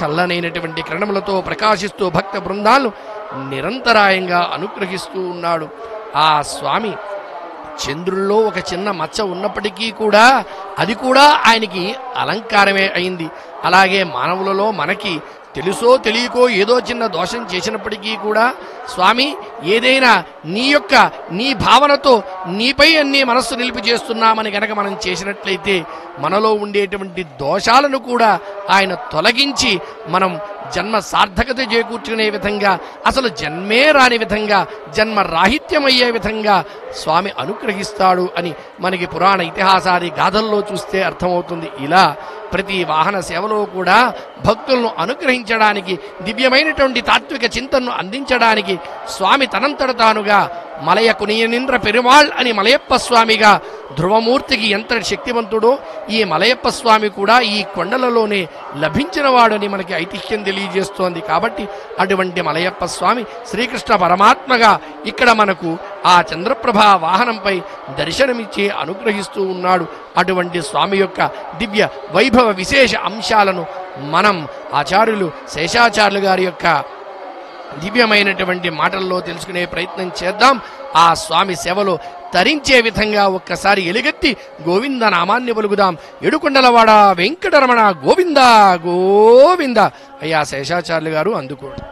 చల్లనైనటువంటి కిరణములతో ప్రకాశిస్తూ భక్త బృందాలను నిరంతరాయంగా అనుగ్రహిస్తూ ఉన్నాడు ఆ స్వామి చంద్రుల్లో ఒక చిన్న మచ్చ ఉన్నప్పటికీ కూడా అది కూడా ఆయనకి అలంకారమే అయింది అలాగే మానవులలో మనకి తెలుసో తెలియకో ఏదో చిన్న దోషం చేసినప్పటికీ కూడా స్వామి ఏదైనా నీ యొక్క నీ భావనతో నీపై అన్ని మనస్సు నిలిపి చేస్తున్నామని గనక మనం చేసినట్లయితే మనలో ఉండేటువంటి దోషాలను కూడా ఆయన తొలగించి మనం జన్మ సార్థకత చేకూర్చుకునే విధంగా అసలు జన్మే రాని విధంగా జన్మ రాహిత్యమయ్యే విధంగా స్వామి అనుగ్రహిస్తాడు అని మనకి పురాణ ఇతిహాసాది గాథల్లో చూస్తే అర్థమవుతుంది ఇలా ప్రతి వాహన సేవలో కూడా భక్తులను అనుగ్రహించడానికి దివ్యమైనటువంటి తాత్విక చింతనను అందించడానికి స్వామి తనంతట తానుగా మలయ కునియనింద్ర పెరుమాళ్ అని మలయప్ప స్వామిగా ధ్రువమూర్తికి ఎంత శక్తివంతుడో ఈ మలయప్ప స్వామి కూడా ఈ కొండలలోనే లభించినవాడని మనకి ఐతిహ్యం తెలియజేస్తోంది కాబట్టి అటువంటి మలయప్ప స్వామి శ్రీకృష్ణ పరమాత్మగా ఇక్కడ మనకు ఆ చంద్రప్రభ వాహనంపై దర్శనమిచ్చి అనుగ్రహిస్తూ ఉన్నాడు అటువంటి స్వామి యొక్క దివ్య వైభవ విశేష అంశాలను మనం ఆచార్యులు శేషాచార్యులు గారి యొక్క దివ్యమైనటువంటి మాటల్లో తెలుసుకునే ప్రయత్నం చేద్దాం ఆ స్వామి సేవలో తరించే విధంగా ఒక్కసారి ఎలుగెత్తి గోవింద నామాన్ని పలుకుదాం ఎడుకొండలవాడ వెంకటరమణ గోవింద గోవింద అయ్యా శేషాచార్యులు గారు అందుకోండి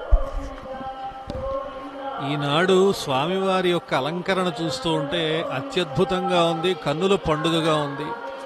ఈనాడు స్వామివారి యొక్క అలంకరణ చూస్తూ ఉంటే అత్యద్భుతంగా ఉంది కన్నుల పండుగగా ఉంది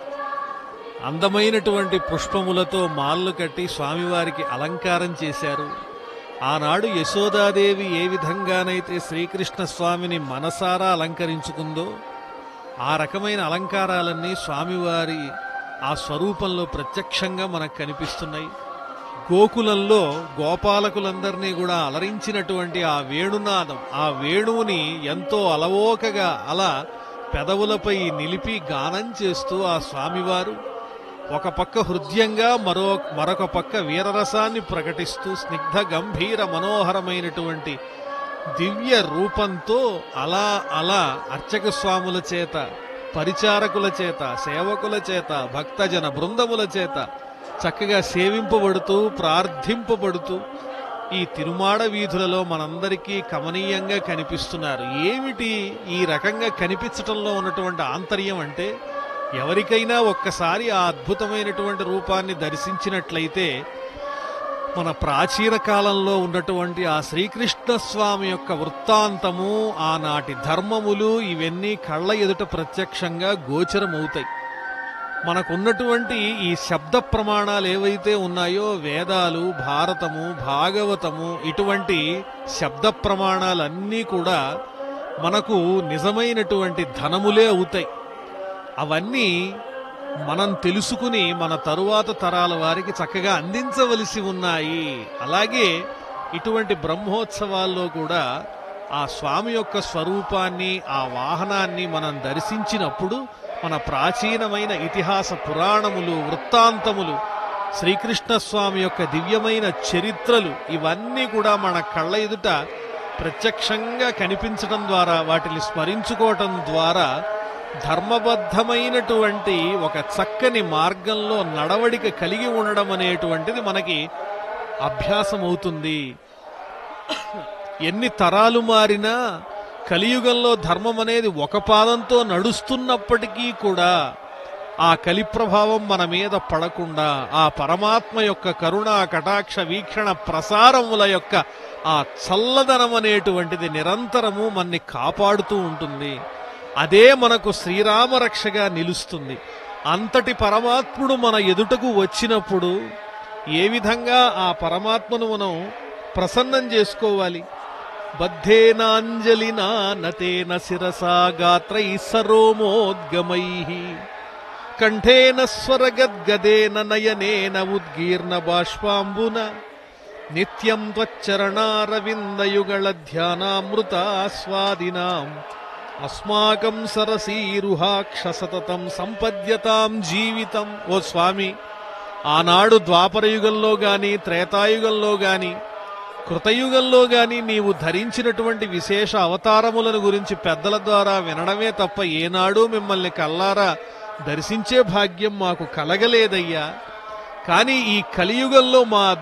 అందమైనటువంటి పుష్పములతో మాల్లు కట్టి స్వామివారికి అలంకారం చేశారు ఆనాడు యశోదాదేవి ఏ విధంగానైతే శ్రీకృష్ణ స్వామిని మనసారా అలంకరించుకుందో ఆ రకమైన అలంకారాలన్నీ స్వామివారి ఆ స్వరూపంలో ప్రత్యక్షంగా మనకు కనిపిస్తున్నాయి గోకులంలో గోపాలకులందరినీ కూడా అలరించినటువంటి ఆ వేణునాదం ఆ వేణువుని ఎంతో అలవోకగా అలా పెదవులపై నిలిపి గానం చేస్తూ ఆ స్వామివారు ఒక పక్క హృదయంగా మరో మరొక పక్క వీరరసాన్ని ప్రకటిస్తూ స్నిగ్ధ గంభీర మనోహరమైనటువంటి దివ్య రూపంతో అలా అలా అర్చక స్వాముల చేత పరిచారకుల చేత సేవకుల చేత భక్తజన బృందముల చేత చక్కగా సేవింపబడుతూ ప్రార్థింపబడుతూ ఈ తిరుమాడ వీధులలో మనందరికీ కమనీయంగా కనిపిస్తున్నారు ఏమిటి ఈ రకంగా కనిపించటంలో ఉన్నటువంటి ఆంతర్యం అంటే ఎవరికైనా ఒక్కసారి ఆ అద్భుతమైనటువంటి రూపాన్ని దర్శించినట్లయితే మన ప్రాచీన కాలంలో ఉన్నటువంటి ఆ శ్రీకృష్ణ స్వామి యొక్క వృత్తాంతము ఆనాటి ధర్మములు ఇవన్నీ కళ్ళ ఎదుట ప్రత్యక్షంగా గోచరమవుతాయి మనకున్నటువంటి ఈ శబ్ద ప్రమాణాలు ఏవైతే ఉన్నాయో వేదాలు భారతము భాగవతము ఇటువంటి శబ్ద ప్రమాణాలన్నీ కూడా మనకు నిజమైనటువంటి ధనములే అవుతాయి అవన్నీ మనం తెలుసుకుని మన తరువాత తరాల వారికి చక్కగా అందించవలసి ఉన్నాయి అలాగే ఇటువంటి బ్రహ్మోత్సవాల్లో కూడా ఆ స్వామి యొక్క స్వరూపాన్ని ఆ వాహనాన్ని మనం దర్శించినప్పుడు మన ప్రాచీనమైన ఇతిహాస పురాణములు వృత్తాంతములు శ్రీకృష్ణ స్వామి యొక్క దివ్యమైన చరిత్రలు ఇవన్నీ కూడా మన కళ్ళ ఎదుట ప్రత్యక్షంగా కనిపించడం ద్వారా వాటిని స్మరించుకోవటం ద్వారా ధర్మబద్ధమైనటువంటి ఒక చక్కని మార్గంలో నడవడిక కలిగి ఉండడం అనేటువంటిది మనకి అభ్యాసం అవుతుంది ఎన్ని తరాలు మారినా కలియుగంలో ధర్మం అనేది ఒక పాదంతో నడుస్తున్నప్పటికీ కూడా ఆ కలి ప్రభావం మన మీద పడకుండా ఆ పరమాత్మ యొక్క కరుణా కటాక్ష వీక్షణ ప్రసారముల యొక్క ఆ చల్లదనం అనేటువంటిది నిరంతరము మన్ని కాపాడుతూ ఉంటుంది అదే మనకు శ్రీరామరక్షగా నిలుస్తుంది అంతటి పరమాత్ముడు మన ఎదుటకు వచ్చినప్పుడు ఏ విధంగా ఆ పరమాత్మను మనం ప్రసన్నం చేసుకోవాలి బద్ధేనాంజలినా నతేన శిరసా గాత్రై సరోమోద్గమై కంఠేన స్వరగద్గదేన నయనేన ఉద్గీర్ణ బాష్పాంబున నిత్యం త్వచ్చరణారవిందయుగళ ధ్యానామృతాస్వాదినాం అస్మాకం సరసీరుహాక్ష సతతం సంపద్యతాం జీవితం ఓ స్వామి ఆనాడు ద్వాపరయుగంలో గాని త్రేతాయుగంలో గాని కృతయుగంలో గాని నీవు ధరించినటువంటి విశేష అవతారములను గురించి పెద్దల ద్వారా వినడమే తప్ప ఏనాడు మిమ్మల్ని కల్లారా దర్శించే భాగ్యం మాకు కలగలేదయ్యా కానీ ఈ కలియుగంలో మా